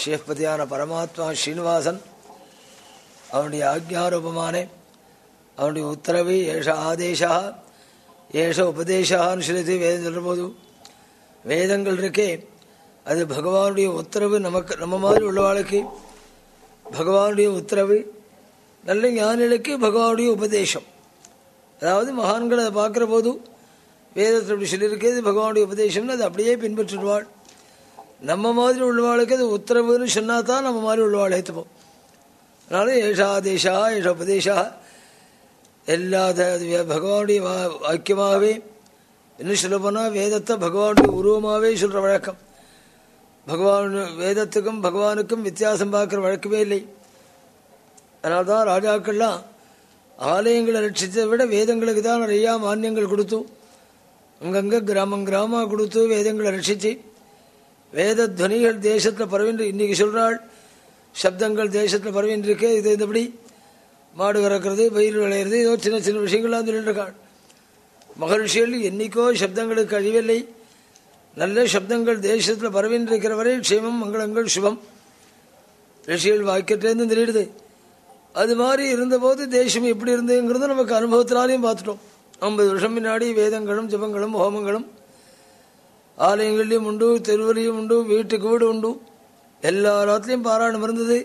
ஸ்ரீபதியான பரமாத்மா ஸ்ரீனிவாசன் அவனுடைய ஆக்ஞாரூபமான அவனுடைய உத்தரவு ஏஷ ஆதேசா ஏஷ உபதேசான்னு சொல்லி வேதம் சொல்லும்போது வேதங்கள் இருக்கே அது பகவானுடைய உத்தரவு நமக்கு நம்ம மாதிரி உள்ளவாளுக்கு பகவானுடைய உத்தரவு நல்ல ஞானிகளுக்கு பகவானுடைய உபதேசம் அதாவது மகான்கள் அதை பார்க்குற போது வேதத்தில் அப்படி சொல்லியிருக்கிறது பகவானுடைய உபதேசம்னு அதை அப்படியே பின்பற்றிடுவாள் நம்ம மாதிரி உள்ளவாளுக்கு அது உத்தரவுன்னு சொன்னா தான் நம்ம மாதிரி உள்ளவாள் ஏற்றுப்போம் அதனால ஏஷா தேசா ஏஷ உபதேசா எல்லா த- வே- பகவானுடைய வா- வாக்கியமாகவே இன்னும் சொல்ல போனால் வேதத்தை பகவானுடைய உருவமாகவே சொல்கிற வழக்கம் பகவான் வேதத்துக்கும் பகவானுக்கும் வித்தியாசம் பார்க்குற வழக்கமே இல்லை அதனால தான் ராஜாக்கள்லாம் ஆலயங்களை ரட்சித்ததை விட வேதங்களுக்கு தான் நிறையா மானியங்கள் கொடுத்து அங்கங்கே கிராமம் கிராமமாக கொடுத்து வேதங்களை ரட்சித்து வேத துவனிகள் தேசத்தில் பரவின்று இன்னைக்கு சொல்கிறாள் சப்தங்கள் தேசத்தில் பரவின்னு இருக்கு இது இந்தபடி மாடு கறக்கிறது பயிர் விளையிறது ஏதோ சின்ன சின்ன விஷயங்கள்லாம் சொல்லிட்டு இருக்காள் மகர்ஷிகள் என்னைக்கோ சப்தங்களுக்கு அழிவில்லை நல்ல சப்தங்கள் தேசத்தில் பரவின்னு இருக்கிற வரை க்ஷேமம் மங்களங்கள் சுபம் ரிஷிகள் வாக்கியத்திலேருந்து தெரியுது அது மாதிரி இருந்தபோது தேசம் எப்படி இருந்ததுங்கிறது நமக்கு அனுபவத்தினாலையும் பார்த்துட்டோம் ஐம்பது வருஷம் முன்னாடி வேதங்களும் ஜபங்களும் ஹோமங்களும் ஆலயங்கள்லையும் உண்டு தெருவிலையும் உண்டு வீட்டுக்கு வீடு உண்டு எல்லா இடத்துலையும் பாராயணம் இருந்தது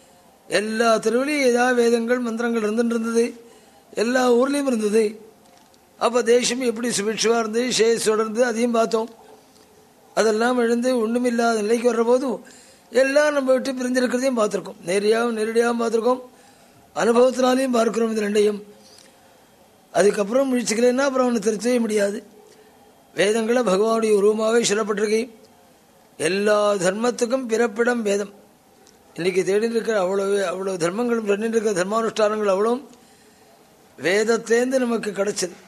எல்லா தெருவிலையும் ஏதாவது வேதங்கள் மந்திரங்கள் இருந்துட்டு இருந்தது எல்லா ஊர்லேயும் இருந்தது அப்போ தேசம் எப்படி சுபிட்சமாக இருந்தது சேஸோடு இருந்தது அதையும் பார்த்தோம் அதெல்லாம் எழுந்து ஒன்றுமில்லாத நிலைக்கு வர்ற போது எல்லாம் நம்ம விட்டு பிரிஞ்சிருக்கிறதையும் பார்த்துருக்கோம் நேரடியாகவும் நேரடியாகவும் பார்த்துருக்கோம் அனுபவத்தினாலையும் பார்க்கிறோம் இது ரெண்டையும் அதுக்கப்புறம் முழிச்சுக்கலைன்னா அப்புறம் அவனை திருத்தவே முடியாது வேதங்களை பகவானுடைய உருவமாகவே சொல்லப்பட்டிருக்கு எல்லா தர்மத்துக்கும் பிறப்பிடம் வேதம் இன்னைக்கு தேடிட்டு இருக்கிற அவ்வளவு அவ்வளவு தர்மங்களும் பண்ணிட்டு இருக்கிற தர்மானுஷ்டானங்கள் அவ்வளவும் வேதத்திலேருந்து நமக்கு கிடைச்சது